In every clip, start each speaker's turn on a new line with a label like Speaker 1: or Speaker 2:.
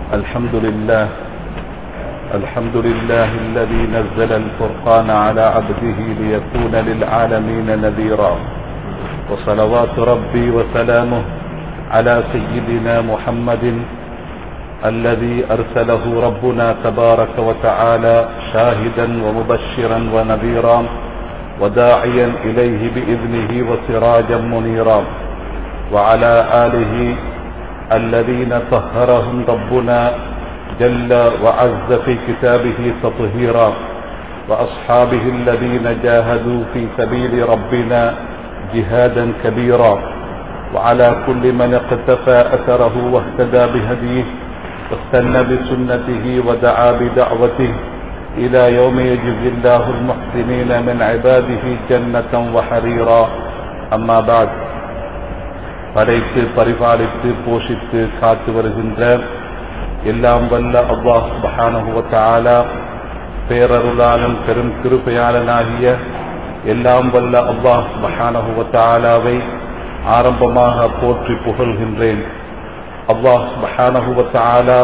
Speaker 1: الحمد لله الحمد لله الذي نزل الفرقان على عبده ليكون للعالمين نذيرا وصلوات ربي وسلامه على سيدنا محمد الذي أرسله ربنا تبارك وتعالى شاهدا ومبشرا ونذيرا وداعيا إليه بإذنه وسراجا منيرا وعلى آله الذين طهرهم ربنا جل وعز في كتابه تطهيرا وأصحابه الذين جاهدوا في سبيل ربنا جهادا كبيرا وعلى كل من اقتفى أثره واهتدى بهديه واستنى بسنته ودعا بدعوته إلى يوم يجزي الله المحسنين من عباده جنة وحريرا أما بعد படைத்து பரிபாலித்து போஷித்து காத்து வருகின்ற எல்லாம் வல்ல அல்லாஹ் சுபஹானஹுவத்தாலா பேரருளாளன் பெரும் கிருப்பையாளனாகிய எல்லாம் வல்ல அல்லாஹ் சுபஹானஹுவத்தாலாவை ஆரம்பமாக போற்றி புகழ்கின்றேன் அல்லாஹ் சுபஹானஹுவத்தாலா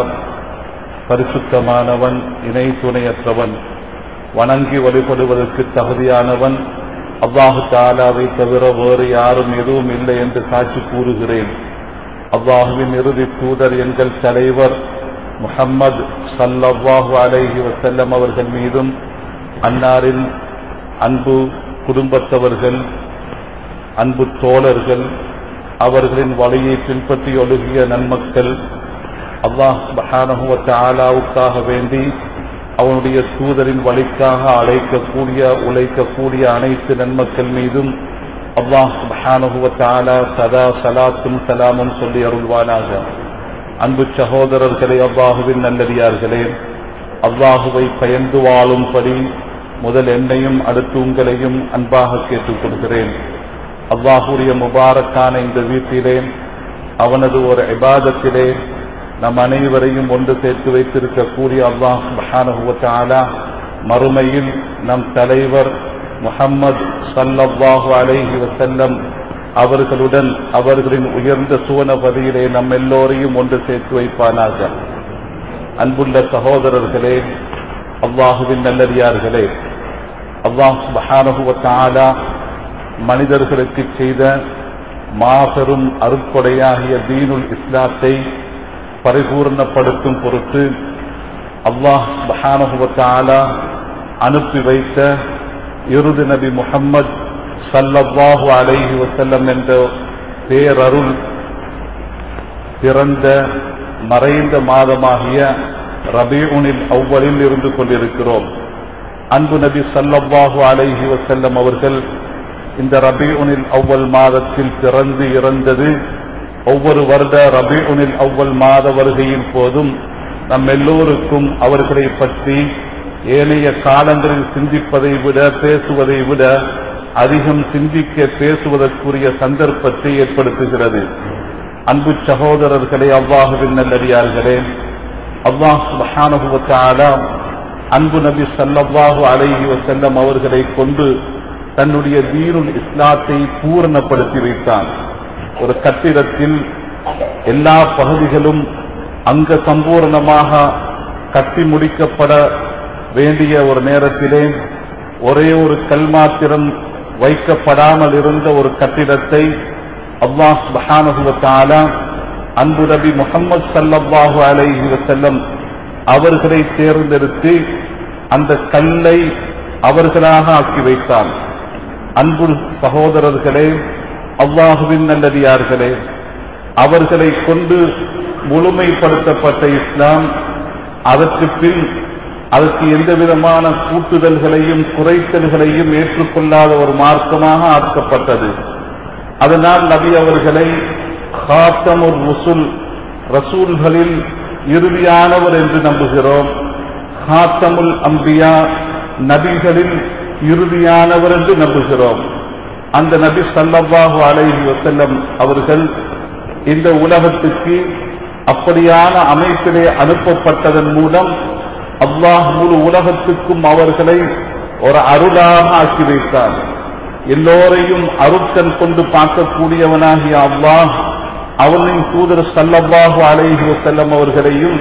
Speaker 1: பரிசுத்தமானவன் இணை துணையற்றவன் வணங்கி வழிபடுவதற்கு தகுதியானவன் அல்லாஹு தாலாவை தவிர வேறு யாரும் எதுவும் இல்லை என்று சாட்சி கூறுகிறேன் அல்லாஹுவின் இறுதி தூதர் எங்கள் தலைவர் முஹம்மது சல்லாஹு அலைஹி வசல்லம் அவர்கள் மீதும் அன்னாரின் அன்பு குடும்பத்தவர்கள் அன்பு தோழர்கள் அவர்களின் வழியை பின்பற்றி ஒழுகிய நன்மக்கள் அல்லாஹ் பஹானகுவத்த ஆலாவுக்காக வேண்டி அவனுடைய தூதரின் வழிக்காக அழைக்கக்கூடிய உழைக்கக்கூடிய அனைத்து நன்மக்கள் மீதும் அல்லாஹ் சுபஹானுகுவத்தாலா சதா சலாத்தும் சலாமும் சொல்லி அருள்வானாக அன்பு சகோதரர்களே அல்லாஹுவின் நல்லடியார்களே அல்லாஹுவை பயந்து வாழும்படி முதல் என்னையும் அடுத்து உங்களையும் அன்பாக கேட்டுக் கொள்கிறேன் அல்லாஹுடைய முபாரக்கான இந்த வீட்டிலே அவனது ஒரு இபாதத்திலே நம் அனைவரையும் ஒன்று சேர்த்து வைத்திருக்கக்கூடிய அல்லாஹ் மஹானுவத்தாலா மறுமையில் நம் தலைவர் முகம்மது சல்லல்லாஹு அலைஹி வசல்லம் அவர்களுடன் அவர்களின் உயர்ந்த சுவனபதியிலே நம் எல்லோரையும் ஒன்று சேர்த்து வைப்பானாக அன்புள்ள சகோதரர்களே அல்லாஹுவின் நல்லடியார்களே அல்லாஹ் மஹானுவத்தாலா மனிதர்களுக்கு செய்த மாபெரும் அருட்கொடையாகிய தீனுல் இஸ்லாத்தை பரிபூர்ணப்படுத்தும் பொருட்டு அல்லாஹ் பஹானுவத்தாலா அனுப்பி வைத்த இறுதி நபி முகம்மது சல்லல்லாஹு அலைஹி வசல்லம் என்ற பேரருள் பிறந்த மறைந்த மாதமாகிய ரபீஉனில் அவ்வளில் இருந்து கொண்டிருக்கிறோம் அன்பு நபி சல்லல்லாஹு அலைஹி வசல்லம் அவர்கள் இந்த ரபீஉனில் அவ்வல் மாதத்தில் பிறந்து இறந்தது ஒவ்வொரு வருட ரபிஉனில் அவ்வள் மாத வருகையின் போதும் நம் எல்லோருக்கும் அவர்களை பற்றி ஏனைய காலங்களில் சிந்திப்பதை விட பேசுவதை விட அதிகம் சிந்திக்க பேசுவதற்குரிய சந்தர்ப்பத்தை ஏற்படுத்துகிறது அன்பு சகோதரர்களே அவ்வாஹுவின் நல்லடியார்களே அல்லாஹ் மஹானுவத்தாலா அன்பு நபி சல்லல்லாஹு அலைஹி வசல்லம் அவர்களை கொண்டு தன்னுடைய தீனுல் இஸ்லாத்தை பூரணப்படுத்தி வைத்தான் ஒரு கட்டிடத்தில் எல்லா பகுதிகளும் அங்க சம்பூர்ணமாக கட்டி முடிக்கப்பட வேண்டிய ஒரு நேரத்திலே ஒரே ஒரு கல் மாத்திரம் வைக்கப்படாமல் இருந்த ஒரு கட்டிடத்தை அல்லாஹ் பஹானுவத்தாலா அன்பு நபி முகமது சல்லாஹூ அலைஹி வசல்லம் அவர்களை தேர்ந்தெடுத்து அந்த கல்லை அவர்களாக ஆக்கி வைத்தான் அன்பு சகோதரர்களே அல்லாஹுவின் நல்லடியார்களே அவர்களை கொண்டு முழுமைப்படுத்தப்பட்ட இஸ்லாம் அதற்கு பின் அதற்கு எந்த விதமான கூட்டுதல்களையும் குறைத்தல்களையும் ஏற்றுக்கொள்ளாத ஒரு மார்க்கமாக ஆக்கப்பட்டது அதனால் நபி அவர்களை காத்தமுர் முசுல் ரசூல்களில் இறுதியானவர் என்று நம்புகிறோம் ஹாத்தமுல் அம்பியா நபிகளில் இறுதியானவர் என்று நம்புகிறோம் அந்த நபி சல்லல்லாஹு அலைஹி வசல்லம் அவர்கள் இந்த உலகத்துக்கு அப்படியான அமைப்பிலே அனுப்பப்பட்டதன் மூலம் அல்லாஹ் முழு உலகத்துக்கும் அவர்களை ஒரு அருளாக ஆக்கி வைத்தார் எல்லோரையும் அருட்கண் கொண்டு பார்க்கக்கூடியவனாகிய அல்லாஹ் அவனின் தூதர் சல்லல்லாஹு அலைஹி வஸல்லம் அவர்களையும்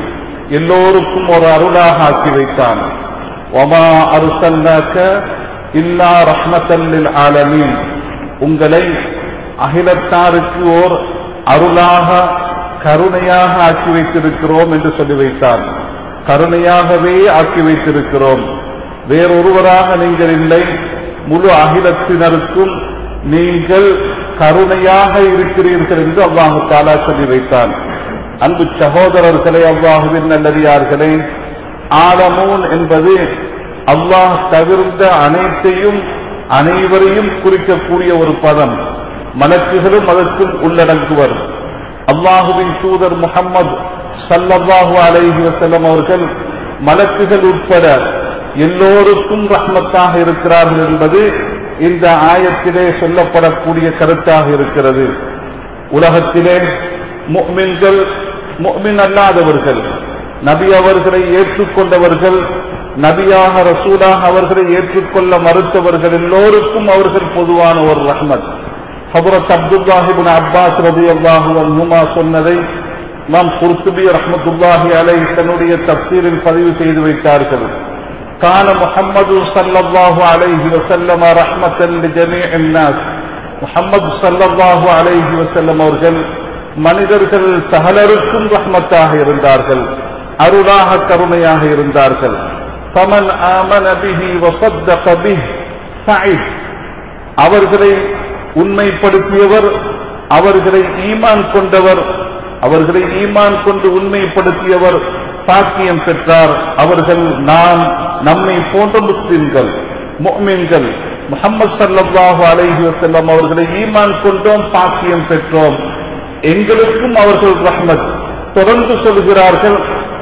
Speaker 1: எல்லோருக்கும் ஒரு அருளாக ஆக்கி வைத்தான் ஒமா அருசல்லாக்க இல்லா ரஹ்மத்தல்லில் ஆலமீன் உங்களை அகிலத்தாருக்கு ஓர் அருளாக கருணையாக ஆக்கி வைத்திருக்கிறோம் என்று சொல்லி வைத்தான் கருணையாகவே ஆக்கி வைத்திருக்கிறோம் வேறொருவராக நீங்கள் இல்லை முழு அகிலத்தினருக்கும் நீங்கள் கருணையாக இருக்கிறீர்கள் என்று அல்லாஹு தாலா சொல்லி வைத்தான் அன்பு சகோதரர்களே அல்லாஹுவின் நல்லடியார்களே ஆலமூன் என்பது அல்லாஹ் தவிர்ந்த அனைத்தையும் அனைவரையும் குறிக்கக்கூடிய ஒரு பதம் மலக்குகளும் அதற்குள் உள்ளடங்குவர் அல்லாஹுவின் தூதர் முகம்மது சல்லல்லாஹு அலைஹி வஸல்லம் அவர்கள் மலக்குகள் உட்பட எல்லோருக்கும் ரஹ்மத்தாக இருக்கிறார்கள் என்பது இந்த ஆயத்திலே சொல்லப்படக்கூடிய கருத்தாக இருக்கிறது உலகத்திலே முக்மின்கள் முக்மின் அல்லாதவர்கள் நபி அவர்களை ஏற்றுக்கொண்டவர்கள் நபியாக ரசூலாக அவர்களை ஏற்றுக்கொள்ள மறுத்தவர்கள் எல்லோருக்கும் அவர்கள் பொதுவான ஒரு ரஹ்மத் ஹபரத் அப்துல்லாஹிபின் அப்பாஸ் ரதி அல்லாஹு அன்ஹுமா சொன்னதை நாம் குர்துபி ரஹமத்துல்லாஹி அலை தன்னுடைய தப்சீரில் பதிவு செய்து வைத்தார்கள் கான முஹம்மது சல்லல்லாஹு அலைஹி வஸல்லம் ரஹ்மத்தன் லிஜமீஇ الناس முஹம்மது சல்லல்லாஹு அலைஹி வஸல்லம் அவர்கள் மனிதர்கள் சகலருக்கும் ரஹ்மத்தாக இருந்தார்கள் அருளாக கருணையாக இருந்தார்கள் ஃபமன் ஆமன பிஹி வஸத்தக பிஹி சஇத் அவர்களை உண்மைப்படுத்தியவர் அவர்களை ஈமான் கொண்டவர் அவர்களை ஈமான் கொண்டு உண்மைப்படுத்தியவர் சாக்கியம் பெற்றார் அவர்கள் நாம் நம்மை போன்ற முஸ்லிம்கள் முக்மீன்கள் முகமது சல்லாஹு அலைஹி வசல்லம் அவர்களை ஈமான் கொண்டோம் பாக்கியம் பெற்றோம் எங்களுக்கும் அவர்கள் ரஹ்மத் தொடர்ந்து சொல்கிறார்கள்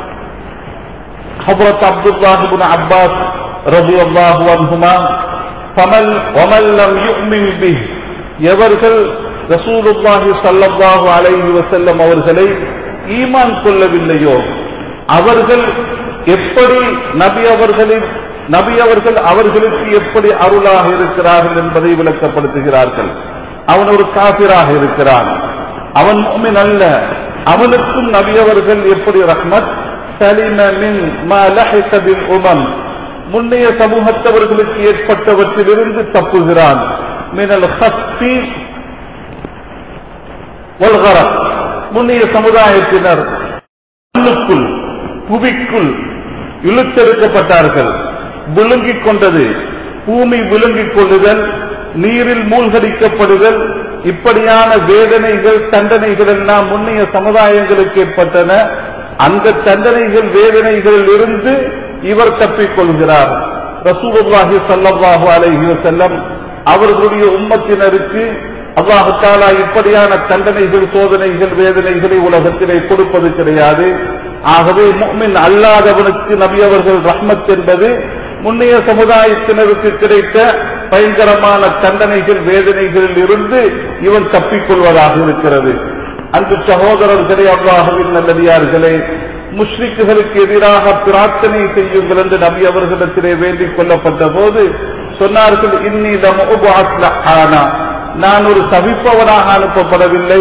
Speaker 1: ஹபரத் அப்துல்லாஹிபின் அப்பாஸ் ரபி அல்லாஹு அன்ஹுமா ஃபமல் வமல்லம் யுமின் பிஹ் எவர்கள் ரசூலுல்லாஹி ஸல்லல்லாஹு அலைஹி வஸல்லம் அவர்களை ஈமான் கொள்ளவில்லையோ அவர்கள் எப்படி நபி அவர்களின் நபி அவர்கள் அவர்களுக்கு எப்படி அருளாக இருக்கிறார்கள் என்பதை விளக்கப்படுத்துகிறார்கள் அவன் ஒரு காபிராக இருக்கிறான் அவன் முஃமின் அல்ல அவனுக்கும் நபி அவர்கள் எப்படி ரஹ்மத் சலிம மின் மா லஹிக பில் உமம் முன்னைய சமூகத்தவர்களுக்கு ஏற்பட்டவற்றிலிருந்து தப்புகிறான் மினல் ஹஸ்பி வல்கரக் முன்னைய சமுதாயத்தினர் மண்ணுக்குள் புவிக்குள் இழுத்தெடுக்கப்பட்டார்கள் விழுங்கிக் கொண்டது பூமி விழுங்கிக் கொள்ளுதல் நீரில் மூழ்கடிக்கப்படுதல் இப்படியான வேதனைகள் தண்டனைகள் எல்லாம் முன்னைய சமுதாயங்களுக்கு ஏற்பட்டன அந்த தண்டனைகள் வேதனைகளில் இருந்து இவர் தப்பிக் கொள்கிறார் ரசூலுல்லாஹி ஸல்லல்லாஹு அலைஹி வஸல்லம் அவர்களுடைய உம்மத்தினருக்கு அல்லாஹு தாலா இப்படியான தண்டனைகள் சோதனைகள் வேதனைகளை உலகத்திலே கொடுப்பது கிடையாது ஆகவே முக்மின் அல்லாதவனுக்கு நபி அவர்கள் ரஹ்மத் என்பது முன்னைய சமுதாயத்தினருக்கு கிடைத்த பயங்கரமான தண்டனைகள் வேதனைகளில் இருந்து இவன் தப்பிக்கொள்வதாக இருக்கிறது அன்பு சகோதரர்களே அல்லாஹுவின் நல்லடியார்களே முஸ்லிக்குகளுக்கு எதிராக பிரார்த்தனை செய்யுங்கள் என்று நபி அவர்களிடத்திலே வேண்டிக் கொள்ளப்பட்ட போது சொன்னார்கள் இன்னிலம் ஆனா நான் ஒரு சபிப்பவனாக அனுப்பப்படவில்லை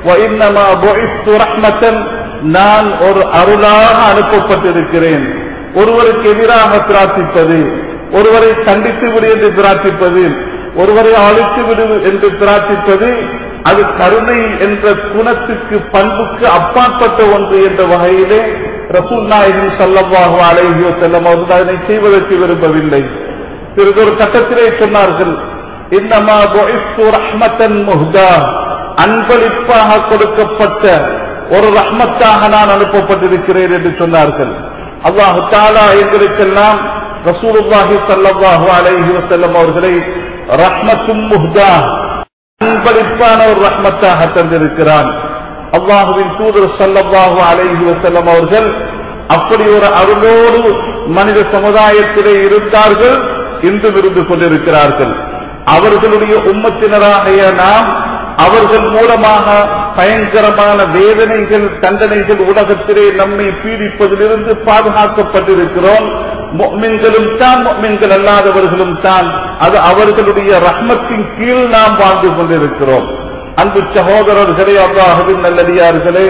Speaker 1: நான் ஒரு அருளாக அனுப்பப்பட்டிருக்கிறேன் ஒருவருக்கு எதிராக பிரார்த்திப்பது ஒருவரை கண்டித்து விடு என்று பிரார்த்திப்பது ஒருவரை அழித்து விடு என்று பிரார்த்திப்பது அது கருணை என்ற குணத்துக்கு பண்புக்கு அப்பாற்பட்ட ஒன்று என்ற வகையிலே ரசூல் நாயகன் சல்லவாக அழகியோ செல்லம் அவர்கள் அதனை செய்வதற்கு விரும்பவில்லை சிறிதொரு கட்டத்திலே சொன்னார்கள் இன்னமா ரஹ்மத்தன் முஹ்தா அன்பளிப்பாக கொடுக்கப்பட்ட ஒரு ரஹ்மத்தாக நான் அனுப்பப்பட்டிருக்கிறேன் என்று சொன்னார்கள் அல்லாஹு தாலா எங்களுக்கெல்லாம் ரசூலுல்லாஹி சல்லல்லாஹு அலைஹி வஸல்லம் அவர்களை ரஹ்மத்தும் முஹ்தா அன்பளிப்பான ஒரு ரஹ்மத்தாக தந்திருக்கிறான் அல்லாஹுவின் தூதர் சல்லல்லாஹு அலைஹி வஸல்லம் அவர்கள் அப்படி ஒரு அருளோடு மனித சமுதாயத்திலே இருந்தார்கள் இன்றும் இருந்து கொண்டிருக்கிறார்கள் அவர்களுடைய உம்மத்தினராகிய நாம் அவர்கள் மூலமாக பயங்கரமான வேதனைகள் தண்டனைகள் உலகத்திலே நம்மை பீடிப்பதிலிருந்து பாதுகாக்கப்பட்டிருக்கிறோம் மொமின்களும் தான் மொமின்கள் அல்லாதவர்களும் தான் அது அவர்களுடைய ரஹ்மத்தின் கீழ் நாம் வாழ்ந்து கொண்டிருக்கிறோம் அன்பு சகோதரர்களே அல்லாஹுவின் நல்லடியார்களே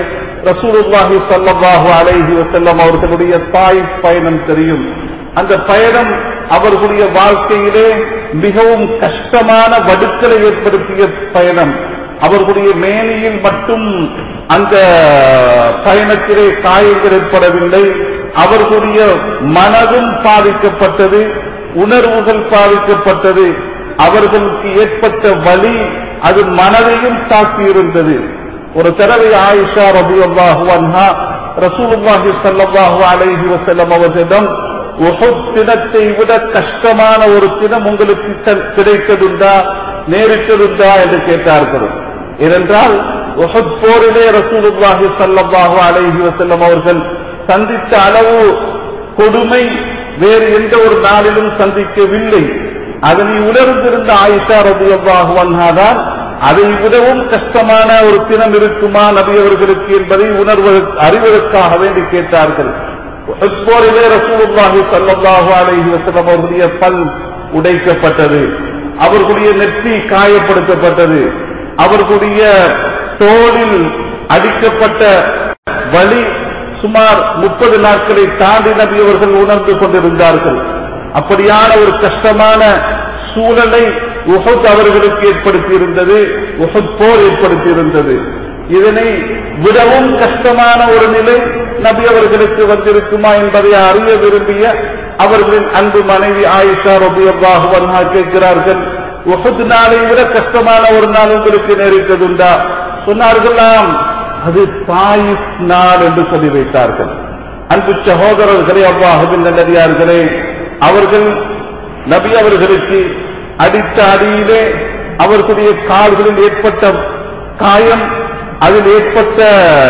Speaker 1: ரசூலுல்லாஹி ஸல்லல்லாஹு அலைஹி வஸல்லம் அவர்களுடைய தாய் பயணம் தெரியும் அந்த பயணம் அவர்களுடைய வாழ்க்கையிலே மிகவும் கஷ்டமான வடுக்களை ஏற்படுத்திய பயணம் அவர்களுடைய மேனியில் மட்டும் அந்த பயணத்திலே காயங்கள் ஏற்படவில்லை அவர்களுடைய மனதும் பாதிக்கப்பட்டது உணர்வுகள் பாதிக்கப்பட்டது அவர்களுக்கு ஏற்பட்ட வலி அது மனதையும் தாக்கியிருந்தது ஒரு தடவை ஆயிஷா ரபி அல்லாஹு அன்ஹா ரசூலுல்லாஹி ஸல்லல்லாஹு அலைஹி வஸல்லம் அவர்களிடம் உஹுத் தினத்தை விட கஷ்டமான ஒரு தினம் உங்களுக்கு க- கிடைத்ததுண்டா நேரிட்டதுண்டா என்று கேட்டார்கள் ஏனென்றால் உஹுத் போரிலே ரசூலுல்லாஹி ஸல்லல்லாஹு அலைஹி வஸல்லம் அவர்கள் சந்தித்த அளவு கொடுமை வேறு எந்த ஒரு நாளிலும் சந்திக்கவில்லை அதனை உணர்ந்திருந்த ஆயிஷா ரதியல்லாஹு அன்ஹாதான் அதை விடவும் கஷ்டமான ஒரு தினம் இருக்குமா நபி அவர்களுக்கு என்பதை உணர்வது அறிவதற்காக வேண்டி கேட்டார்கள் போரிலே ரசூலுல்லாஹி ஸல்லல்லாஹு அலைஹி வஸல்லம் அவர்களுடைய பல் உடைக்கப்பட்டது அவர்களுடைய நெற்றி காயப்படுத்தப்பட்டது அவர்களுடைய தோளில் அடிக்கப்பட்ட வலி சுமார் முப்பது நாட்களை தாண்டி நபி அவர்கள் உணர்ந்து கொண்டிருந்தார்கள் அப்படியான ஒரு கஷ்டமான சூழலை உஹத் அவர்களுக்கு ஏற்படுத்தி இருந்தது உஹத் போர் ஏற்படுத்தி இருந்தது இதனை விடவும் கஷ்டமான ஒரு நிலை நபி அவர்களுக்கு வந்திருக்குமா என்பதை அறிய விரும்பிய அவர்களின் அன்பு மனைவி ஆயிஷா ரபி அல்லாஹுவன்ஹா கேட்கிறார்கள் உஹத் நாளை விட கஷ்டமான ஒரு நாள் உங்களுக்கு நேரிட்டதுண்டா சொன்னார்களாம் அது தாயிஸ் நாள் என்று சொல்லி வைத்தார்கள் அன்பு சகோதரர்களே அல்லாஹுவின் நல்லடியார்களே அவர்கள் நபி அவர்களுக்கு அடித்த அடியிலே அவர்களுடைய கால்களில் ஏற்பட்ட காயம் அதில் ஏற்பட்ட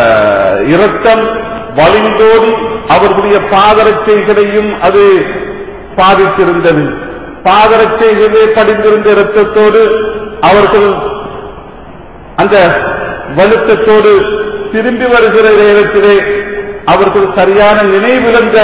Speaker 1: இரத்தம் வலிந்தோடி அவர்களுடைய பாதரட்சைகளையும் அது பாதித்திருந்தது பாதரட்சைகளே படிந்திருந்த இரத்தத்தோடு அவர்கள் அந்த வலுக்கத்தோடு திரும்பி வருகிற நேரத்திலே அவர்கள் சரியான நினைவிழந்த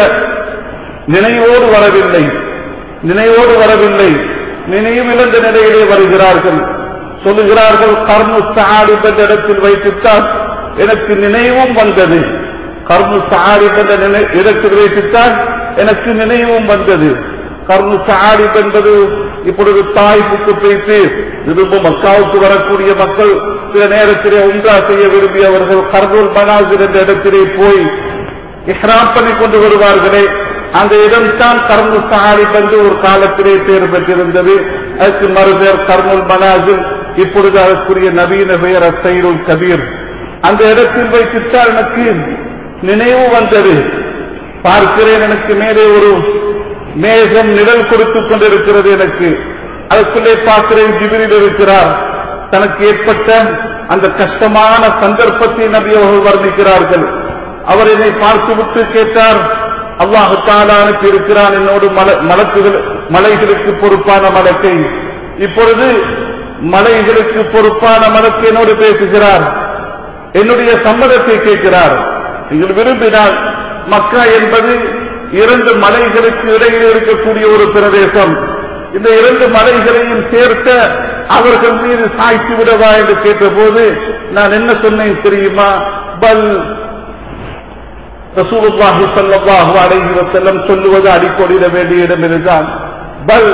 Speaker 1: நினைவோடு வரவில்லை நினைவோடு வரவில்லை நினைவிழந்த நிலையிலே வருகிறார்கள் சொல்லுகிறார்கள் கர்மு சாடிப் என்ற இடத்தில் வைத்துத்தான் எனக்கு நினைவும் வந்தது கர்மு சாடிப் என்ற நினை- இடத்தில் வைத்துத்தான் எனக்கு நினைவும் வந்தது கர்மு சாடிப் என்பது இப்பொழுது தாய்ப்புக்கு பேசி விரும்ப மக்காவுக்கு வரக்கூடிய மக்கள் சில நேரத்திலே உண்டா செய்ய விரும்பியவர்கள் கர்னூல் மனாசிர் என்ற இடத்திலே போய் இஹ்ராம் பண்ணி கொண்டு வருவார்களே அந்த இடம் தான் கர்னு சாரிப் என்று ஒரு காலத்திலே பேர் பெற்றிருந்தது அதுக்கு மறுபேர் கர்னுல் மனாசிர் இப்பொழுது அதற்குரிய நவீன பெயர் அசைருல் கபீர் அந்த இடத்தில் வைத்துத்தான் எனக்கு நினைவு வந்தது பார்க்கிறேன் எனக்கு மேலே ஒரு மேகம் நிழல் கொடுத்துக் கொண்டிருக்கிறது எனக்கு அதற்குள்ளே பார்க்கிறேன் ஜிபிரில் இருக்கிறார் தனக்கு ஏற்பட்ட அந்த கஷ்டமான சந்தர்ப்பத்தை நபி அவர்கள் வர்ணிக்கிறார்கள் அவர் என்னை பார்த்துவிட்டு கேட்டார் அல்லாஹு தாலா அனுப்பி இருக்கிறான் என்னோடு மல- மலக்குகள் மலைகளுக்கு பொறுப்பான மலக்கை இப்பொழுது மலைகளுக்கு பொறுப்பான மலக்கு என்னோடு பேசுகிறார் என்னுடைய சம்மதத்தை கேட்கிறார் நீங்கள் விரும்பினால் மக்கா என்பது இரண்டு மலைகளுக்கு இடையில் இருக்கக்கூடிய ஒரு பிரதேசம் இந்த இரண்டு மலைகளையும் சேர்த்த அவர்கள் மீது சாய்த்து விடவா என்று கேட்டபோது நான் என்ன சொன்னேன் தெரியுமா பல் ரசூலுல்லாஹி ஸல்லல்லாஹு அலைஹி வஸல்லம் சொல்லுவது அடிக்கோடிட வேண்டிய இடம் இதுதான் பல்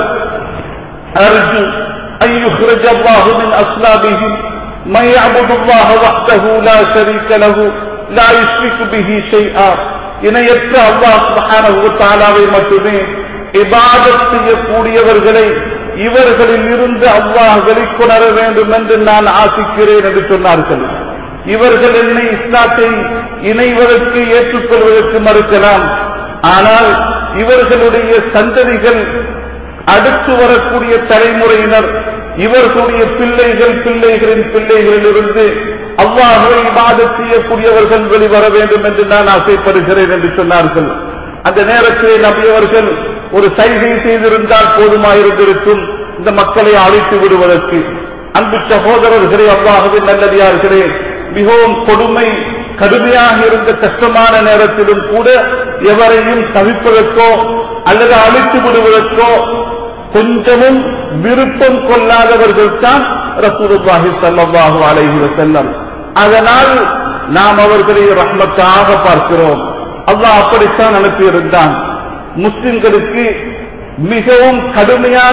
Speaker 1: أرجو أن يخرج الله من أصلابهم من يعبد الله وحده لا شريك له لا يشرك به شيئا இணையற்ற அல்லாஹ் சுப்ஹானஹு வ தஆலாவை மட்டுமே இபாதத் செய்யக்கூடியவர்களை இவர்களில் இருந்து அல்லாஹ் வெளிக்கொணர வேண்டும் என்று நான் ஆசிக்கிறேன் என்று சொன்னார்கள் இவர்கள் என்னை இஸ்லாத்தை இணைவதற்கு ஏற்றுக்கொள்வதற்கு மறுக்கலாம் ஆனால் இவர்களுடைய சந்ததிகள் அடுத்து வரக்கூடிய தலைமுறையினர் இவர்களுடைய பிள்ளைகள் பிள்ளைகளின் பிள்ளைகளிலிருந்து அவ்வாறு இபாதத் செய்யக்கூடியவர்கள் வெளிவர வேண்டும் என்று நான் ஆசைப்படுகிறேன் என்று சொன்னார்கள் அந்த நேரத்தில் நபியவர்கள் ஒரு சைகை செய்திருந்தால் போதுமாயிருந்திருக்கும் இந்த மக்களை அழைத்து விடுவதற்கு அன்பு சகோதரர்களே அவ்வாகவே நல்லடியார்களே மிகவும் கொடுமை கடுமையாக இருந்த கஷ்டமான நேரத்திலும் கூட எவரையும் தவிப்பதற்கோ அல்லது அழித்து விடுவதற்கோ கொஞ்சமும் விருப்பம் கொள்ளாதவர்கள் தான் ரசூலுல்லாஹி ஸல்லல்லாஹு அலைஹி வஸல்லம் அதனால் நாம் அவர்களை ரஹ்மத்தாக பார்க்கிறோம் அல்லாஹ் அப்படித்தான் அனுப்பியிருந்தான் முஸ்லிம்களுக்கு மிகவும் கடுமையான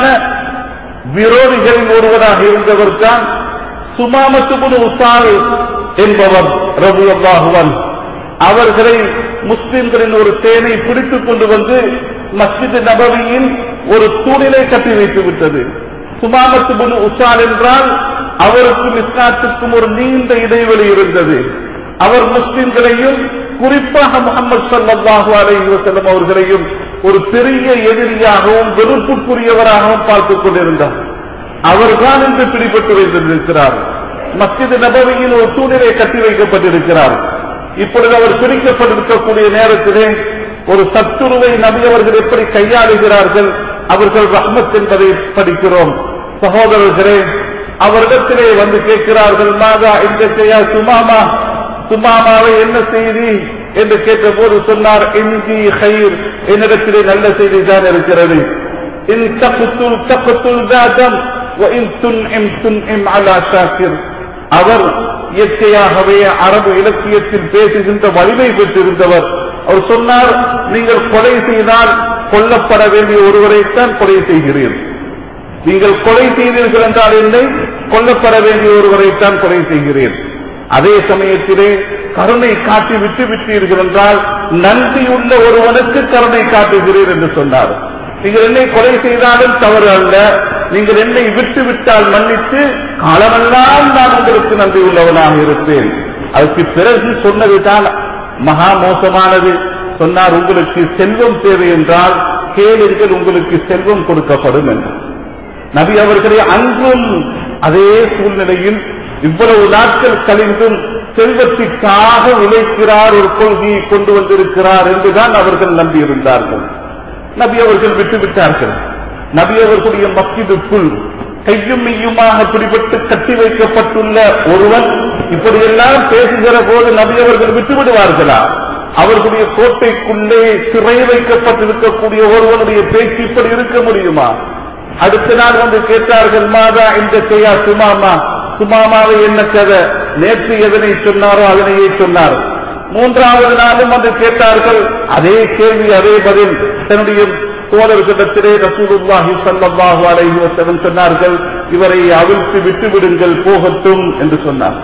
Speaker 1: விரோதிகளில் ஒருவராக இருந்தவர் தான் சுமாமத்துபுன் உசால் என்பவர் ரவி அல்லாஹுவன் அவர்களை முஸ்லிம்களின் ஒரு தேனை பிடித்துக் கொண்டு வந்து மஸ்ஜித் நபவியின் ஒரு தூணிலை கட்டி வைத்து விட்டது சுமாமத்துபுன் உசால் என்றால் அவருக்கும் இஸ்லாத்துக்கும் ஒரு நீண்ட இடைவெளி இருந்தது அவர் முஸ்லிம்களையும் குறிப்பாக முகமது சல்லாஹூ அலைஹி வஸல்லம் அவர்களையும் ஒரு பெரிய எதிரியாகவும் வெறுப்புக்குரியவராகவும் பார்த்துக் கொண்டிருந்தார் அவர்தான் இன்று பிடிபட்டு வைத்திருக்கிறார் மஸ்ஜித் நபவியின் ஒரு தூணிலே கட்டி வைக்கப்பட்டிருக்கிறார் இப்பொழுது அவர் பிடிக்கப்பட்டிருக்கக்கூடிய நேரத்திலே ஒரு சத்துருவை நபி அவர்கள் எப்படி கையாளுகிறார்கள் அவர்கள் ரஹ்மத் என்பதை படிக்கிறோம் சகோதரர்களே அவரிடத்திலே வந்து கேட்கிறார்கள் மாதா இந்த செய்யா சுமாமா சுமாமாவை என்ன செய்தி என்று கேட்டபோது சொன்னார் இந்தி ஹைர் என்னிடத்திலே நல்ல செய்தி தான் இருக்கிறது இன் தகுத்துல் தகுத்துல் தாதம் இன் துன்இம் துன்இம் அலா ஷாக்கிர் அவர் இயற்கையாகவே அரபு இலக்கியத்தில் பேசுகின்ற வலிமை பெற்றிருந்தவர் அவர் சொன்னார் நீங்கள் கொலை செய்தால் கொல்லப்பட வேண்டிய ஒருவரைத்தான் கொலை செய்கிறீர்கள் நீங்கள் கொலை செய்தீர்கள் என்றால் இல்லை கொல்லப்பட வேண்டிய ஒருவரைத்தான் கொலை செய்கிறீர்கள் அதே சமயத்திலே கருணை காட்டி விட்டு விட்டீர்கள் என்றால் நன்றியுள்ள ஒருவனுக்கு கருணை காட்டுகிறீர் என்று சொன்னார் நீங்கள் என்னை கொலை செய்தாலும் தவறு அல்ல நீங்கள் என்னை விட்டு விட்டால் மன்னித்து காலமெல்லாம் நான் உங்களுக்கு நன்றி உள்ளவனாக இருப்பேன் அதுக்கு பிறகு சொன்னதுதான் மகா மோசமானது சொன்னார் உங்களுக்கு செல்வம் தேவை என்றால் கேளுங்கள் உங்களுக்கு செல்வம் கொடுக்கப்படும் என்று நபி அவர்களே அன்றும் அதே சூழ்நிலையில் இவ்வளவு நாட்கள் கழிந்தும் செல்வத்திற்காக உழைக்கிறார் ஒரு கொள்கையை கொண்டு வந்திருக்கிறார் என்றுதான் அவர்கள் நம்பியிருந்தார்கள் நபி அவர்கள் விட்டுவிட்டார்கள் நபி அவர்களுடைய மக்கிதுக்குள் கையும் மெய்யுமாக பிடிபட்டு கட்டி வைக்கப்பட்டுள்ள ஒருவன் இப்படியெல்லாம் பேசுகிற போது நபி அவர்கள் விட்டுவிடுவார்களா அவர்களுடைய கோட்டைக்குள்ளே சிறை வைக்கப்பட்டிருக்கக்கூடிய ஒருவனுடைய பேச்சு இப்படி இருக்க முடியுமா அடுத்த நாள் வந்து கேட்டார்கள் மாதா இந்த செய்யா சுமாமா சுமாமாவை என்ன கதை நேற்று எதனை சொன்னாரோ அதனையே சொன்னார் மூன்றாவது நாளும் வந்து கேட்டார்கள் அதே கேள்வி அதே பதில் தன்னுடைய தோழர்களிடத்திலே ரசூலுல்லாஹி ஸல்லல்லாஹு அலைஹி வஸல்லம் சொன்னார்கள் இவரை அவிழ்த்து விட்டு விடுங்கள் போகட்டும் என்று சொன்னார்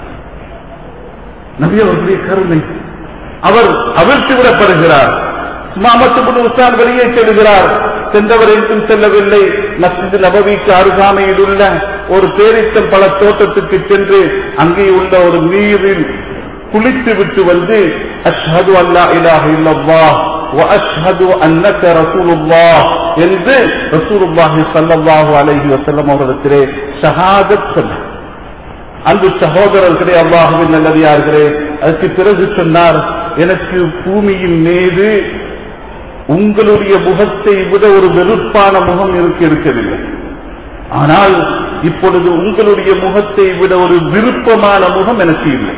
Speaker 1: நபி அவர்களுடைய கருணை அவர் அவிழ்த்து விடப்படுகிறார் சுமாமத்து உஸ்தான் வெளியே செல்கிறார் சென்றவர் எங்கும் செல்லவில்லை மஸ்ஜித் நபவிக்கு அருகாமையில் உள்ள ஒரு பேரித்தம் பல தோட்டத்துக்கு சென்று அங்கே உள்ள ஒரு நீரில் குளித்து விட்டு வந்து அஷ்ஹது அல்லா இலாஹ இல்லல்லாஹ் وأشهد أنك رسول الله என்று ரசூலுல்லாஹி ஸல்லல்லாஹு அலைஹி வஸல்லம் அவர்களிடத்திலே ஷஹாதத் சொன்னார் அன்பு சகோதரர்களே அல்லாஹுவின் நல்லடியார்களே அதுக்கு பிறகு சொன்னார் எனக்கு பூமியின் மீது உங்களுடைய முகத்தை விட ஒரு வெறுப்பான முகம் இருக்க இருக்கவில்லை ஆனால் இப்பொழுது உங்களுடைய முகத்தை விட ஒரு விருப்பமான முகம் எனக்கு இல்லை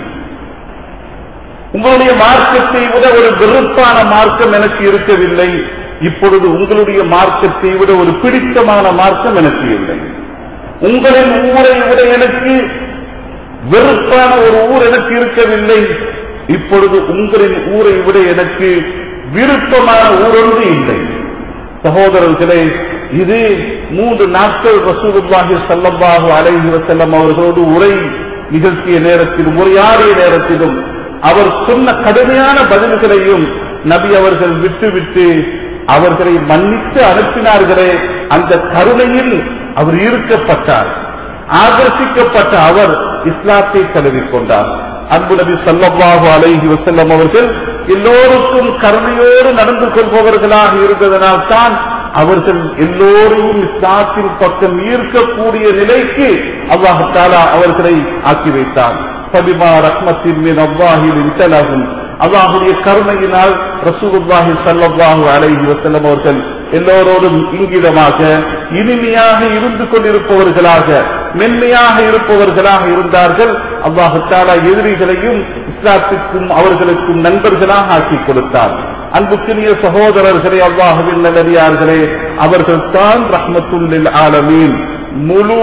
Speaker 1: உங்களுடைய மார்க்கத்தை விட ஒரு வெறுப்பான மார்க்கம் எனக்கு இருக்கவில்லை இப்பொழுது உங்களுடைய மார்க்கத்தை விட ஒரு பிடித்தமான மார்க்கம் எனக்கு இல்லை உங்களின் ஊரை விட எனக்கு வெறுப்பான ஒரு ஊர் எனக்கு இருக்கவில்லை இப்பொழுது உங்களின் ஊரை விட எனக்கு விருப்பமான ஊரொன்று இல்லை சகோதரர்களே இது மூன்று நாட்கள் ரசூலுல்லாஹி ஸல்லல்லாஹு அலைஹி வஸல்லம் அவர்களோடு உரை நிகழ்த்திய நேரத்திலும் உரையாடிய நேரத்திலும் அவர் சொன்ன கடுமையான பதில்களையும் நபி அவர்கள் விட்டுவிட்டு அவர்களை மன்னித்து அனுப்பினார்களே அந்த கருணையில் அவர் ஈர்க்கப்பட்டார் ஆகர்ஷிக்கப்பட்ட அவர் இஸ்லாத்தை தழுவிக்கொண்டார் அன்பு நபி சல்லல்லாஹு அலைஹி வஸல்லம் அவர்கள் எல்லோருக்கும் கருணையோடு நடந்து கொள்பவர்களாக இருந்ததனால் தான் அவர்கள் எல்லோரையும் இஸ்லாத்தின் பக்கம் ஈர்க்கக்கூடிய நிலைக்கு அல்லாஹு தாலா அவர்களை ஆக்கி வைத்தார் பபிமா ரஹ்மத்தின் மீன் அவ்வாஹில் இன்டலகும் அல்லாஹுடைய கருணையினால் ரசூலுல்லாஹி ஸல்லல்லாஹு அலைஹி வஸல்லம் அவர்கள் எல்லோரோடும் இங்கிதமாக இனிமையாக இருந்து கொண்டிருப்பவர்களாக மென்மையாக இருப்பவர்களாக இருந்தார்கள் அல்லாஹு தாலா எதிரிகளையும் இஸ்லாத்துக்கும் அவர்களுக்கும் நண்பர்களாக ஆக்கி கொடுத்தார் அன்புக்குரிய சகோதரர்களே அல்லாஹுவின் நல்லடியார்களே அவர்கள் தான் ரஹ்மத்துல்லில் ஆலமீன் முழு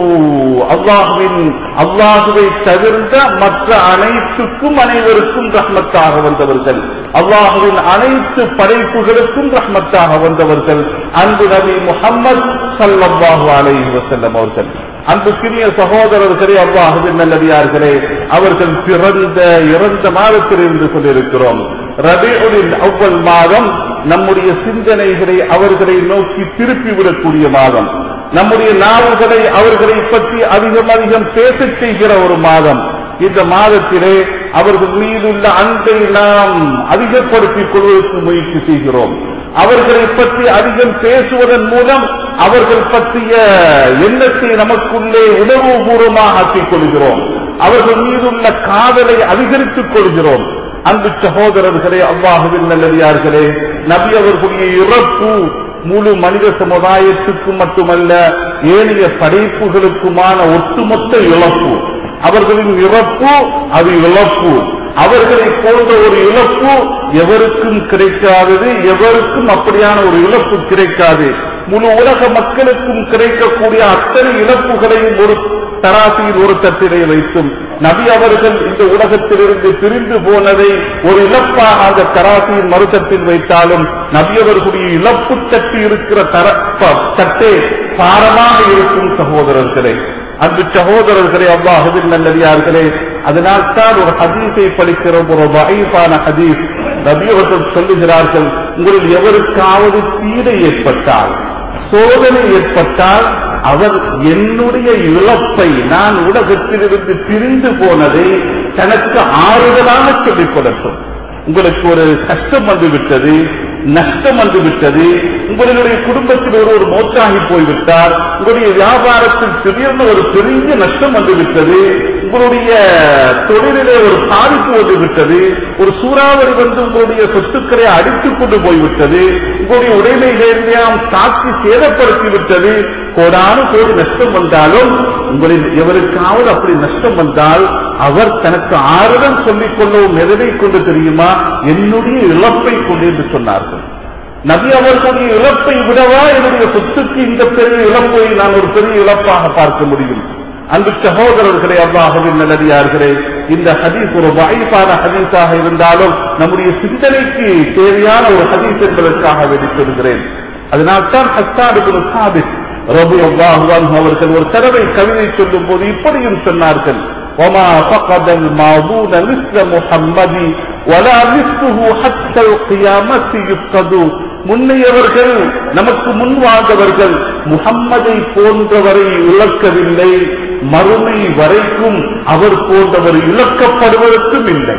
Speaker 1: அல்லாஹுவின் அல்லாஹுவை தவிர்ந்த மற்ற அனைத்துக்கும் அனைவருக்கும் ரஹ்மத்தாக வந்தவர்கள் அல்லாஹுவின் அனைத்து படைப்புகளுக்கும் ரஹ்மத்தாக வந்தவர்கள் அன்பு நபி முகம்மது சல்லல்லாஹு அலைஹி வஸல்லம் அவர்கள் அன்பு சிறிய சகோதரர்களே அல்லாஹுவின் நல்லடியார்களே அவர்கள் பிறந்த இறந்த மாதத்தில் இருந்து கொண்டிருக்கிறோம் ரபியுலின் அவ்வல் மாதம் நம்முடைய சிந்தனைகளை அவர்களை நோக்கி திருப்பிவிடக்கூடிய மாதம் நம்முடைய நாவுகளை அவர்களை பற்றி அதிகம் அதிகம் பேசச் செய்கிற ஒரு மாதம் இந்த மாதத்திலே அவர்கள் மீதுள்ள அன்பை நாம் அதிகப்படுத்திக் கொள்வதற்கு முயற்சி செய்கிறோம் அவர்களை பற்றி அதிகம் பேசுவதன் மூலம் அவர்கள் பற்றிய எண்ணத்தை நமக்குள்ளே உணர்வுபூர்வமாக ஆக்கிக் கொள்கிறோம் அவர்கள் மீதுள்ள காதலை அதிகரித்துக் கொள்கிறோம் அன்பு சகோதரர்களே அல்லாஹுவின் நல்லடியார்களே நபி அவர்களுடைய இறப்பு முழு மனித சமுதாயத்துக்கும் மட்டுமல்ல ஏனைய படைப்புகளுக்குமான ஒட்டுமொத்த இழப்பு அவர்களின் இறப்பு அது இழப்பு அவர்களை போன்ற ஒரு இழப்பு எவருக்கும் கிடைக்காதது எவருக்கும் அப்படியான ஒரு இழப்பு கிடைக்காது முழு உலக மக்களுக்கும் கிடைக்கக்கூடிய அத்தனை இழப்புகளையும் ஒரு தராசியில் ஒரு தட்டிலே வைத்தும் நபி அவர்கள் இந்த உலகத்திலிருந்து பிரிந்து போனதை ஒரு இழப்பாக அந்த தராசியின் மறுத்தட்டில் வைத்தாலும் நபி அவர்களுடைய இழப்பு தட்டு இருக்கிற தர ப- தட்டே பாரமாக இருக்கும் சகோதரர்களே அன்பு சகோதரர்களே அல்லாஹுவின் நல்லடியார்களே அதனால் தான் ஒரு ஹதீஸை படிக்கிற ஒரு வகைப்பான ஹதீஸ் நபி அவர்கள் சொல்லுகிறார்கள் உங்களில் எவருக்காவது பீடை ஏற்பட்டால் சோதனை ஏற்பட்டால் அவர் என்னுடைய இழப்பை நான் உலகத்திலிருந்து பிரிந்து போனதை தனக்கு ஆறுதலாக சொல்லிக் கொடுக்கும் உங்களுக்கு ஒரு கஷ்டம் வந்து விட்டது நஷ்டம் வந்து விட்டது உங்களுடைய குடும்பத்தில் ஒருவர் மோச்சாகி போய்விட்டார் உங்களுடைய வியாபாரத்தில் திடீர்னு ஒரு பெரிய நஷ்டம் வந்து விட்டது உங்களுடைய தொழிலிலே ஒரு பாதிப்பு வந்து விட்டது ஒரு சூறாவளி வந்து உங்களுடைய சொத்துக்களை அடித்துக் கொண்டு போய்விட்டது உங்களுடைய உடைமைகளெல்லாம் தாக்கி சேதப்படுத்தி விட்டது கோடானு கோடி நஷ்டம் வந்தாலும் உங்களில் எவருக்காவது அப்படி நஷ்டம் வந்தால் அவர் தனக்கு ஆறுதல் சொல்லிக் கொள்ளவும் எதனை கொண்டு தெரியுமா என்னுடைய இழப்பை கொண்டு என்று சொன்னார்கள் நபி அவர்களுடைய இழப்பை விடவா என்னுடைய சொத்துக்கு இந்த பெரிய இழப்பை நான் ஒரு பெரிய இழப்பாக பார்க்க முடியும் அன்பு சகோதரர்களே அல்லாஹுவின் நல்லடியார்களே இந்த ஹதீஸ் ஒரு வாய்ப்பான ஹதீஸாக இருந்தாலும் நம்முடைய சிந்தனைக்கு தேவையான ஒரு ஹதீஸ் என்பதற்காக வெளிப்படுகிறேன் அதனால்தான் ஹஸ்தாடு சாபித் ரபு அல்லாஹுவான் அவர்கள் ஒரு தடவை கவிதை சொல்லும் போது இப்படியும் சொன்னார்கள் وما فقد الماضون مثل محمد ولا مثله حتى القيامة يفقد முன்னையவர்கள் நமக்கு முன் வாழ்ந்தவர்கள் முகம்மதை போன்றவரை இழக்கவில்லை மறுமை வரைக்கும் அவர் போன்றவர் இழக்கப்படுவதற்கும் இல்லை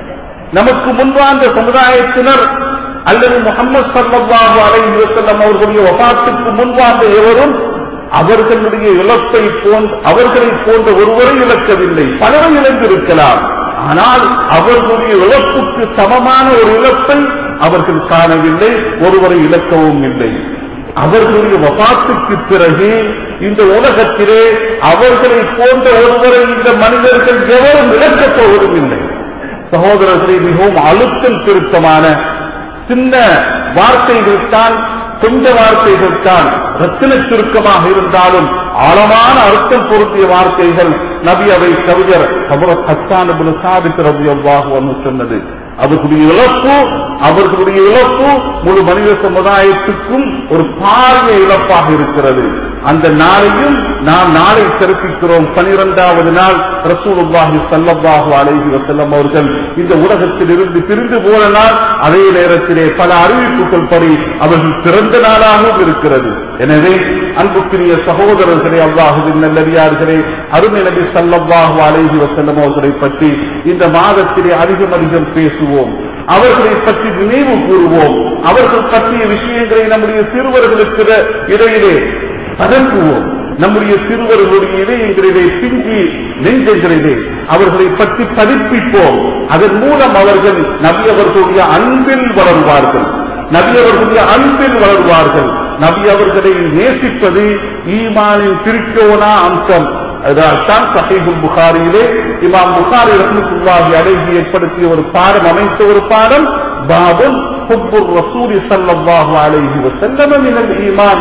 Speaker 1: நமக்கு முன்வாழ்ந்த சமுதாயத்தினர் அல்லது முகமது சல்லாஹு அலைஹி வஸல்லம் அவர்களுடைய வபாத்துக்கு முன்வாழ்ந்த எவரும் அவர்களுடைய இழப்பை போன்ற அவர்களை போன்ற ஒருவரை இழக்கவில்லை பலரை இழந்திருக்கலாம் ஆனால் அவர்களுடைய இழப்புக்கு சமமான ஒரு இழப்பை அவர்கள் காணவில்லை ஒருவரை இழக்கவும் இல்லை அவர்களுடைய வபாத்துக்கு பிறகு இந்த உலகத்திலே அவர்களை போன்ற ஒருவரை இந்த மனிதர்கள் எவரும் இழக்கப் போவதும் இல்லை சகோதரர்களை மிகவும் அழுத்தம் திருத்தமான சின்ன வார்த்தைகள் தான் கொஞ்ச வார்த்தைகள் தான் ரத்தின சுருக்கமாக இருந்தாலும் ஆழமான அர்த்தம் பொருத்திய வார்த்தைகள் நபி அவை கவிஞர் ஹபரத் ஹஸ்தான் சாதித்து ரபி அல்லாஹு சொன்னது அவர்களுடைய இழப்பு அவர்களுடைய இழப்பு முழு மனித சமுதாயத்துக்கும் ஒரு பாரிய இழப்பாக இருக்கிறது அந்த நாளையும் நாம் நாளை சிறப்பிக்கிறோம் பனிரெண்டாவது நாள் ரசூலுல்லாஹி ஸல்லல்லாஹு அலைஹி வஸல்லம் அவர்கள் இந்த உலகத்தில் இருந்து பிரிந்து போன நாள் அதே நேரத்திலே பல அறிவிப்புகள் படி அவர்கள் பிறந்த நாளாகவும் இருக்கிறது எனவே அன்புக்குரிய சகோதரர்களே அல்லாஹுவின் நல்லடியார்களே அருமை நபி ஸல்லல்லாஹு அலைஹி வஸல்லம் அவர்களை பற்றி இந்த மாதத்திலே அதிகம் அதிகம் பேசுவோம் அவர்களை பற்றி நினைவு கூறுவோம் அவர்கள் பற்றிய விஷயங்களை நம்முடைய சிறுவர்களுக்கு இடையிலே பதங்குவோம் நம்முடைய சிறுவர்களுடைய இதயங்களிலே பிஞ்சி நெஞ்சங்களிலே அவர்களை பற்றி பதிப்பிப்போம் அதன் மூலம் அவர்கள் நபி அவர்களுடைய அன்பில் வளர்வார்கள் நபி அவர்களுடைய அன்பில் வளர்வார்கள் நபி அவர்களை நேசிப்பது ஈமானின் திருக்கோனா அம்சம் அதனால்தான் சஹீபுல் புகாரியிலே இமாம் புகாரி ரஹ்மத்துல்லாஹி அலைஹி ஏற்படுத்திய ஒரு பாடம் அமைத்த ஒரு பாடம் பாபுல் ஹுப்புர் ரசூலி ஸல்லல்லாஹு அலைஹி வஸல்லம் மினல் ஈமான்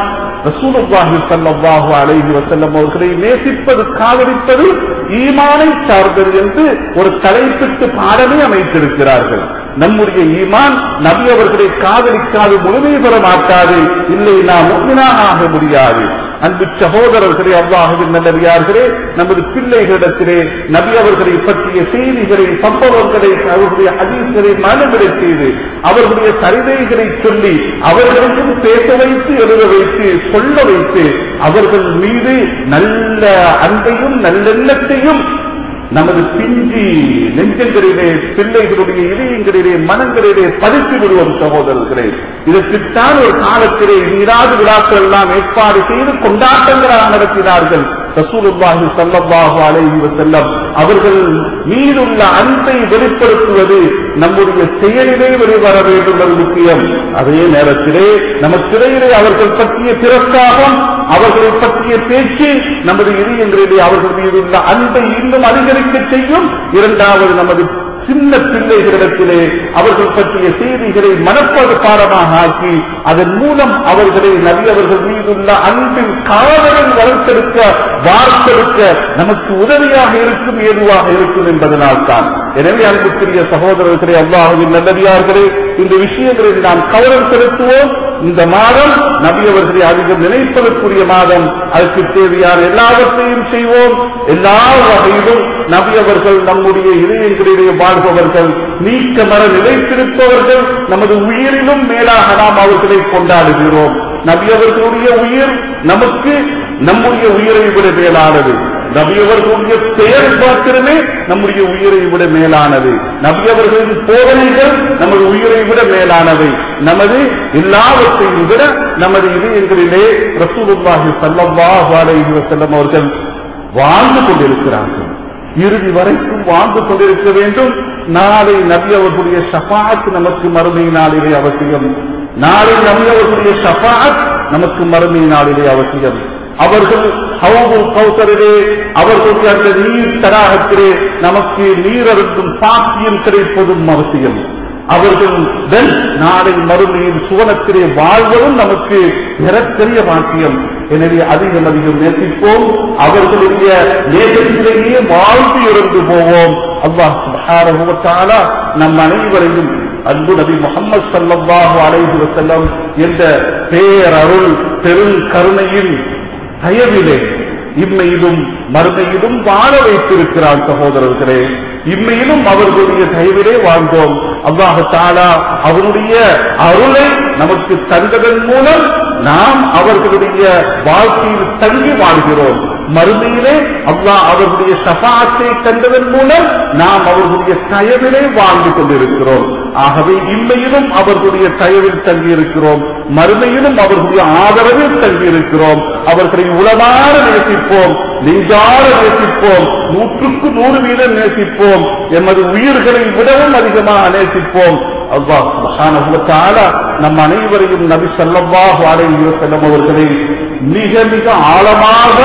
Speaker 1: ரசூலுல்லாஹி ஸல்லல்லாஹு அலைஹி வஸல்லம் அவர்களை நேசிப்பது காதலிப்பது ஈமானை சார்ந்தது என்று ஒரு தலைப்பிட்டு பாடமே அமைத்திருக்கிறார்கள் நம்முடைய ஈமான் நபி அவர்களை காதலிக்காது முழுமை பெற மாட்டாது இல்லை நாம் முக்மினாக ஆக முடியாது அன்பு சகோதரர்களே அல்லாஹுவின் நல்லவியார்களே நமது பிள்ளைகளிடத்திலே நபி அவர்களை பற்றிய செய்திகளை சம்பவங்களை அவர்களுடைய அதிகளை மனமிடை செய்து அவர்களுடைய சரிதைகளை சொல்லி அவர்களுக்கும் பேச வைத்து எழுத வைத்து சொல்ல வைத்து அவர்கள் மீது நல்ல அன்பையும் நல்லெண்ணத்தையும் நமது பிஞ்சி நெஞ்சங்களிலே பிள்ளைகளுடைய இதயங்களிலே மனங்களிலே பதித்து விடுவோம் சகோதரர்களே இதற்குத்தான் ஒரு காலத்திலே நீராது விழாக்கள் எல்லாம் ஏற்பாடு செய்து கொண்டாட்டங்களாக நடத்தினார்கள் ரசூலுல்லாஹி ஸல்லல்லாஹு அலைஹி வஸல்லம் அவர்கள் மீதுள்ள அன்பை வெளிப்படுத்துவது நம்முடைய செயலிலே வெளிவர வேண்டும் என்பது முக்கியம் அதே நேரத்திலே நமக்கிடையிலே அவர்கள் பற்றிய திரஸ்காரம் அவர்களை பற்றிய பேச்சு நமது இதயங்களிலே அவர்கள் மீதுள்ள அன்பை இன்னும் அதிகரிக்க செய்யும் இரண்டாவது நமது சின்ன பிள்ளைகளிடத்திலே அவர்கள் பற்றிய செய்திகளை மனப்பாடு பாடமாக ஆக்கி அதன் மூலம் அவர்களை நபி அவர்கள் மீதுள்ள அன்பின் காதலை வளர்த்தெடுக்க வார்த்தெடுக்க நமக்கு உதவியாக இருக்கும் ஏதுவாக இருக்கும் என்பதனால் தான் எனவே அன்புக்குரிய சகோதரர்களே அல்லாஹுவின் நல்லடியார்களே இந்த விஷயங்களில் நாம் கவனம் செலுத்துவோம் இந்த மாதம் நபி அவர்களை அதிகம் நினைப்பதற்குரிய மாதம் அதற்கு தேவையான எல்லாவற்றையும் செய்வோம் எல்லா வகையிலும் நபி அவர்கள் நம்முடைய இதயங்களிலே வாழ்பவர்கள் நீக்க மர நிலைத்திருப்பவர்கள் நமது உயிரிலும் மேலாக நாம் அவர்களை கொண்டாடுகிறோம் நபி அவர்களுடைய உயிர் நமக்கு நம்முடைய உயிரை விட மேலானது நபியவர்களுடைய பெயர் மாத்திரமே நம்முடைய உயிரை விட மேலானது நபியவர்களின் போதனைகள் நமது உயிரை விட மேலானவை நமது எல்லாவற்றையும் விட நமது இதயங்களிலே ரசூலுல்லாஹி ஸல்லல்லாஹு அலைஹி வஸல்லம் அவர்கள் வாழ்ந்து கொண்டிருக்கிறார்கள் இறுதி வரைக்கும் வாழ்ந்து கொண்டிருக்க வேண்டும் நாளை நபி அவர்களுடைய ஷபாத் நமக்கு மறுமை நாளிலே அவசியம் நாளை நபி அவர்களுடைய ஷபாத் நமக்கு மறுமை நாளிலே அவசியம் அவர்கள் ஹவுல் கௌசரிலே அவர்களுடைய அந்த நீர் தடாகத்திலே நமக்கு நீரருக்கும் பாக்கியம் கிடைப்பதும் அவசியம் அவர்கள் நாளை மறுமையில் சுவனத்திலே வாழ்வதும் நமக்கு மிகப்பெரிய பாக்கியம் எனவே அதிகம் அதிகம் நேசிப்போம் அவர்களுடைய நேசத்திலேயே வாழ்ந்து இறந்து போவோம் அல்லாஹ் சுப்ஹானஹு வ தஆலா நம் அனைவரையும் அன்பு நபி முகமது ஸல்லல்லாஹு அலைஹி வஸல்லம் என்ற பேரருள் பெரும் கருணையின் தயவிலே இம்மையிலும் மறுமையிலும் வாழ வைத்திருக்கிறான் சகோதரர்களே இம்மையிலும் அவர்களுடைய தயவிலே வாழ்ந்தோம் அல்லாஹு தாலா அவருடைய அருளை நமக்கு தந்ததன் மூலம் நாம் அவர்களுடைய வாழ்க்கையில் தங்கி வாழ்கிறோம் மறுமையிலே அல்லாஹ் அவர்களுடைய சபாத்தை கண்டதன் மூலம் நாம் அவர்களுடைய தயவிலே வாழ்ந்து கொண்டிருக்கிறோம் ஆகவே இம்மையிலும் அவர்களுடைய தயவில் தங்கியிருக்கிறோம் மறுமையிலும் அவர்களுடைய ஆதரவில் தங்கியிருக்கிறோம் அவர்களை உளமாற நேசிப்போம் நெஞ்சார நேசிப்போம் நூற்றுக்கு நூறு வீதம் நேசிப்போம் எமது உயிர்களை விடவும் அதிகமாக நேசிப்போம் அல்லாஹ் சுப்ஹானஹு வ தஆலா நம் அனைவரையும் நபி ஸல்லல்லாஹு அலைஹி வஸல்லம் அவர்களை மிக மிக ஆழமாக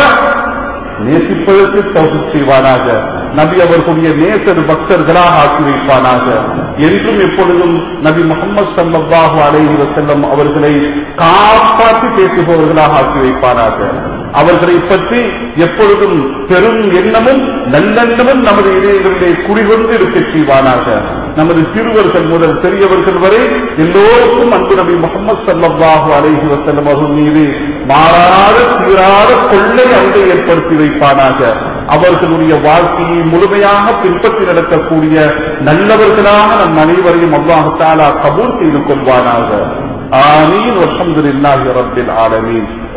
Speaker 1: நேசிப்பதற்கு தௌஃபீக் செய்வானாக நபி அவர்களுடைய நேசர் பக்தர்களாக ஆக்கி வைப்பானாக என்றும் எப்பொழுதும் நபி முகமது ஸல்லல்லாஹு அலைஹி வஸல்லம் அவர்களை காப்பாற்றி பேசுபவர்களாக ஆக்கி வைப்பானாக அவர்களை பற்றி எப்பொழுதும் பெரும் எண்ணமும் நல்லெண்ணமும் நமது இதயங்களிலே குடிகொண்டு இருக்கச் செய்வானாக நமது சிறுவர்கள் முதல் பெரியவர்கள் வரை எல்லோருக்கும் அன்பு நபி முகமது ஸல்லல்லாஹு அலைஹி வஸல்லம் அவர்கள் மீது மாறாத சீராத கொள்ளை அன்பை ஏற்படுத்தி வைப்பானாக அவர்களுடைய வாழ்க்கையை முழுமையாக பின்பற்றி நடக்கக்கூடிய நல்லவர்களாக நம் அனைவரையும் அல்லாஹு தாலா கபூல் செய்து கொள்வானாக ஆமீன் வல்ஹம்துலில்லாஹி ரப்பில் ஆலமீன்